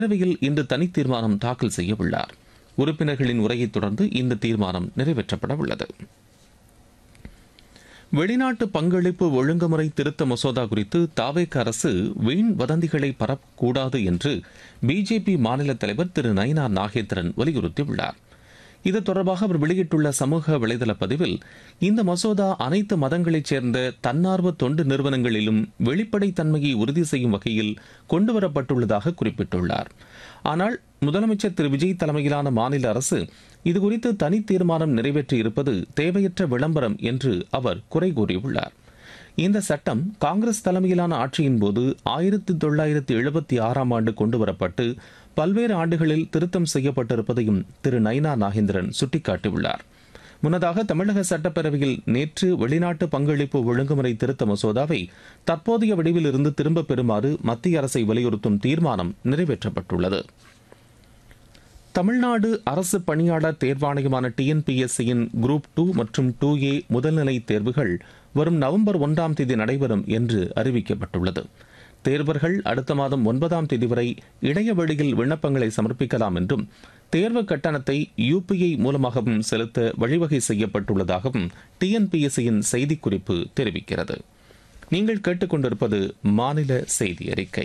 பேரவையில் இன்று தனி தீர்மானம் தாக்கல் செய்ய உள்ளார் உறுப்பினர்களின் உரையைத் தொடர்ந்து இந்த தீர்மானம் நிறைவேற்றப்பட உள்ளது வெளிநாட்டு பங்களிப்பு ஒழுங்குமுறை திருத்த மசோதா குறித்து தாவேக அரசு வீண் வதந்திகளை பரப்பக்கூடாது என்று பிஜேபி மாநில தலைவர் திரு நயினா நாகேந்திரன் வலியுறுத்தியுள்ளார் இது தொடர்பாக அவர் வெளியிட்டுள்ள சமூக வலைதள பதிவில் இந்த மசோதா அனைத்து மதங்களைச் சேர்ந்த தன்னார்வ தொண்டு நிறுவனங்களிலும் வெளிப்படைத்தன்மையை உறுதி செய்யும் வகையில் கொண்டுவரப்பட்டுள்ளதாக குறிப்பிட்டுள்ளார் ஆனால் முதலமைச்சர் திரு விஜய் தலைமையிலான மாநில அரசு இதுகுறித்து தனி தீர்மானம் நிறைவேற்றியிருப்பது தேவையற்ற விளம்பரம் என்று அவர் குறை கூறியுள்ளார் இந்த சட்டம் காங்கிரஸ் தலைமையிலான ஆட்சியின் போது ஆயிரத்தி தொள்ளாயிரத்தி எழுபத்தி ஆறாம் ஆண்டு கொண்டுவரப்பட்டு பல்வேறு ஆண்டுகளில் திருத்தம் செய்யப்பட்டிருப்பதையும் திரு நயினா நாகேந்திரன் சுட்டிக்காட்டியுள்ளார் முன்னதாக தமிழக சட்டப்பேரவையில் நேற்று வெளிநாட்டு பங்களிப்பு ஒழுங்குமுறை திருத்த மசோதாவை தற்போதைய வடிவில் இருந்து திரும்பப் பெறுமாறு மத்திய அரசை வலியுறுத்தும் தீர்மானம் நிறைவேற்றப்பட்டுள்ளது தமிழ்நாடு அரசு பணியாளர் தேர்வாணையமான டிஎன்பிஎஸ்சியின் குரூப் டூ மற்றும் டூ ஏ முதல்நிலை தேர்வுகள் வரும் நவம்பர் ஒன்றாம் தேதி நடைபெறும் என்று அறிவிக்கப்பட்டுள்ளது தேர்வர்கள் அடுத்த மாதம் ஒன்பதாம் தேதி வரை இணையவழியில் விண்ணப்பங்களை சமர்ப்பிக்கலாம் என்றும் தேர்வு கட்டணத்தை யுபிஐ மூலமாகவும் செலுத்த வழிவகை செய்யப்பட்டுள்ளதாகவும் டிஎன்பிஎஸ்சியின் செய்திக்குறிப்பு தெரிவிக்கிறது நீங்கள் கேட்டுக்கொண்டிருப்பது மாநில செய்தி அறிக்கை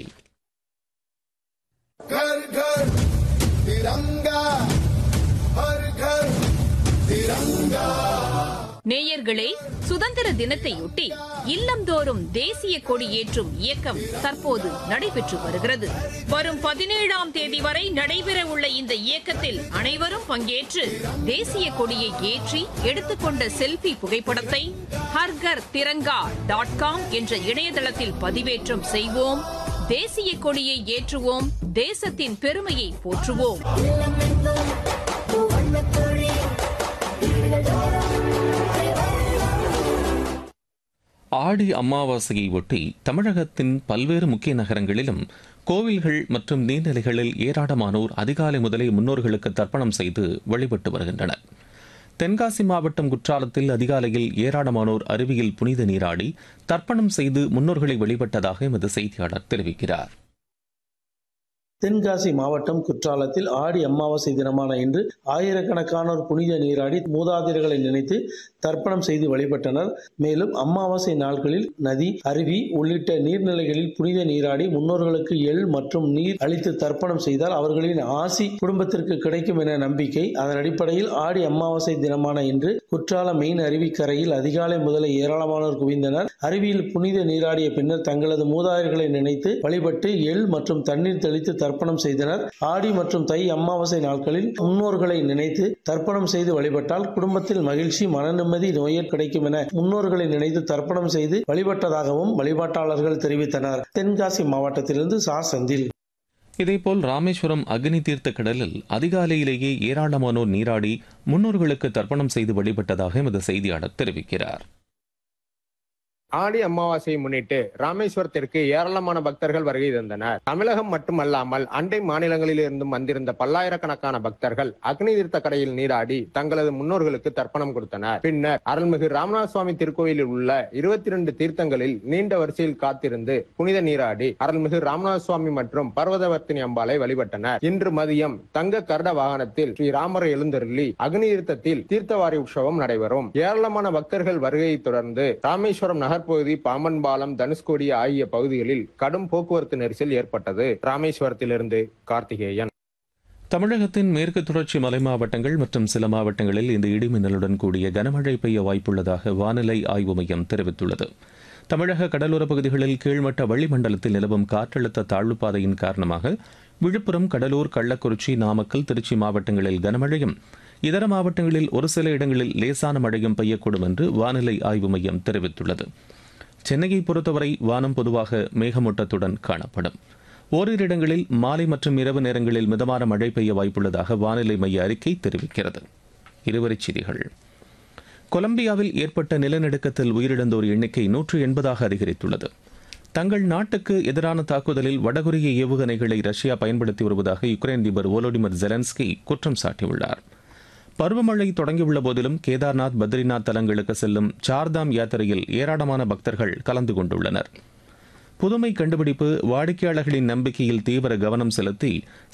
घर घर तिरंगा हर घर तिरंगा நேயர்களே சுதந்திர தினத்தையொட்டி இல்லந்தோறும் தேசிய கொடி ஏற்றும் இயக்கம் தற்போது நடைபெற்று வருகிறது வரும் பதினேழாம் தேதி வரை நடைபெற உள்ள இந்த இயக்கத்தில் அனைவரும் பங்கேற்று தேசிய கொடியை ஏற்றி எடுத்துக்கொண்ட செல்பி புகைப்படத்தை ஹர்கர் திரங்கா டாட் காம் என்ற இணையதளத்தில் பதிவேற்றம் செய்வோம் தேசிய கொடியை ஏற்றுவோம் தேசத்தின் பெருமையை போற்றுவோம் ஆடி அமாவாசையை ஒட்டி தமிழகத்தின் பல்வேறு முக்கிய நகரங்களிலும் கோவில்கள் மற்றும் நீர்நிலைகளில் ஏராளமானோர் அதிகாலை முதலே முன்னோர்களுக்கு தர்ப்பணம் செய்து வழிபட்டு வருகின்றனர் தென்காசி மாவட்டம் குற்றாலத்தில் அதிகாலையில் ஏராளமானோர் அருவியில் புனித நீராடி தர்ப்பணம் செய்து முன்னோர்களை வழிபட்டதாக எமது செய்தியாளர் தெரிவிக்கிறார் தென்காசி மாவட்டம் குற்றாலத்தில் ஆடி அமாவாசை தினமான இன்று ஆயிரக்கணக்கானோர் புனித நீராடி மூதாதையர்களை நினைத்து தர்ப்பணம் செய்து வழிபட்டனர் மேலும் அமாவாசை நாட்களில் நதி அருவி உள்ளிட்ட நீர்நிலைகளில் புனித நீராடி முன்னோர்களுக்கு எள் மற்றும் நீர் அளித்து தர்ப்பணம் செய்தால் அவர்களின் ஆசி குடும்பத்திற்கு கிடைக்கும் என நம்பிக்கை அதன் அடிப்படையில் ஆடி அமாவாசை தினமான இன்று குற்றால மெயின் அருவிக்கரையில் அதிகாலை முதலே ஏராளமானோர் குவிந்தனர் அருவியில் புனித நீராடிய பின்னர் தங்களது மூதாதையர்களை நினைத்து வழிபட்டு எள் மற்றும் தண்ணீர் தெளித்து தர்ப்பணம் செய்தனர் ஆடி மற்றும் தை அமாவாசை நாட்களில் முன்னோர்களை நினைத்து தர்ப்பணம் செய்து வழிபட்டால் குடும்பத்தில் மகிழ்ச்சி மன நிம்மதி நோயர் கிடைக்கும் என முன்னோர்களை நினைத்து தர்ப்பணம் செய்து வழிபட்டதாகவும் வழிபாட்டாளர்கள் தெரிவித்தனர் தென்காசி மாவட்டத்திலிருந்து சா செந்தில் இதேபோல் ராமேஸ்வரம் அக்னி தீர்த்த கடலில் அதிகாலையிலேயே ஏராளமானோர் நீராடி முன்னோர்களுக்கு தர்ப்பணம் செய்து வழிபட்டதாக எமது செய்தியாளர் தெரிவிக்கிறார் ஆடி அமாவாசையை முன்னிட்டு ராமேஸ்வரத்திற்கு ஏராளமான பக்தர்கள் வருகை தந்தனர் தமிழகம் மட்டுமல்லாமல் அண்டை மாநிலங்களில் இருந்தும் வந்திருந்த பல்லாயிரக்கணக்கான பக்தர்கள் அக்னி தீர்த்த கரையில் நீராடி தங்களது முன்னோர்களுக்கு தர்ப்பணம் கொடுத்தனர் பின்னர் அருள்மிகு ராமநாத சுவாமி திருக்கோயிலில் உள்ள இருபத்தி இரண்டு தீர்த்தங்களில் நீண்ட வரிசையில் காத்திருந்து புனித நீராடி அருள்மிகு ராமநாத சுவாமி மற்றும் பர்வதவர்த்தினி அம்பாளை வழிபட்டனர் இன்று மதியம் தங்க கருட வாகனத்தில் ஸ்ரீ ராமர் எழுந்தருளி அக்னி தீர்த்தத்தில் தீர்த்தவாரி உற்சவம் நடைபெறும் ஏராளமான பக்தர்கள் வருகையை தொடர்ந்து ராமேஸ்வரம் நகர்ப்பகுதி பாம்பன் பாலம் தனுஷ்கோடி ஆகிய பகுதிகளில் கடும் போக்குவரத்து நெரிசல் ஏற்பட்டது ராமேஸ்வரத்திலிருந்து கார்த்திகேயன் தமிழகத்தின் மேற்கு தொடர்ச்சி மலை மாவட்டங்கள் மற்றும் சில மாவட்டங்களில் இந்த இடிமின்னலுடன் கூடிய கனமழை பெய்ய வாய்ப்புள்ளதாக வானிலை ஆய்வு மையம் தெரிவித்துள்ளது தமிழக கடலோரப் பகுதிகளில் கீழ்மட்ட வளிமண்டலத்தில் நிலவும் காற்றழுத்த தாழ்வுப் பாதையின் காரணமாக விழுப்புரம் கடலூர் கள்ளக்குறிச்சி நாமக்கல் திருச்சி மாவட்டங்களில் கனமழையும் இதர மாவட்டங்களில் ஒரு சில இடங்களில் லேசான மழையும் பெய்யக்கூடும் என்று வானிலை ஆய்வு மையம் தெரிவித்துள்ளது சென்னையை பொறுத்தவரை வானம் பொதுவாக மேகமூட்டத்துடன் காணப்படும் ஓரிரு இடங்களில் மாலை மற்றும் இரவு நேரங்களில் மிதமான மழை பெய்ய வாய்ப்புள்ளதாக வானிலை மைய அறிக்கை தெரிவிக்கிறது இருவரிச் செய்திகள் கொலம்பியாவில் ஏற்பட்ட நிலநடுக்கத்தில் உயிரிழந்தோர் எண்ணிக்கை நூற்று எண்பதாக அதிகரித்துள்ளது தங்கள் நாட்டுக்கு எதிரான தாக்குதலில் வடகொரிய ஏவுகணைகளை ரஷ்யா பயன்படுத்தி வருவதாக யுக்ரைன் அதிபர் வோலோடிமிர் ஜெலன்ஸ்கி குற்றம் சாட்டியுள்ளார் பருவமழை தொடங்கியுள்ள போதிலும் கேதார்நாத் பத்ரிநாத் தலங்களுக்கு செல்லும் சார்தாம் யாத்திரையில் ஏராளமான பக்தர்கள் கலந்து கொண்டுள்ளனர் புதுமை கண்டுபிடிப்பு வாடிக்கையாளர்களின் நம்பிக்கையில் தீவிர கவனம் செலுத்தி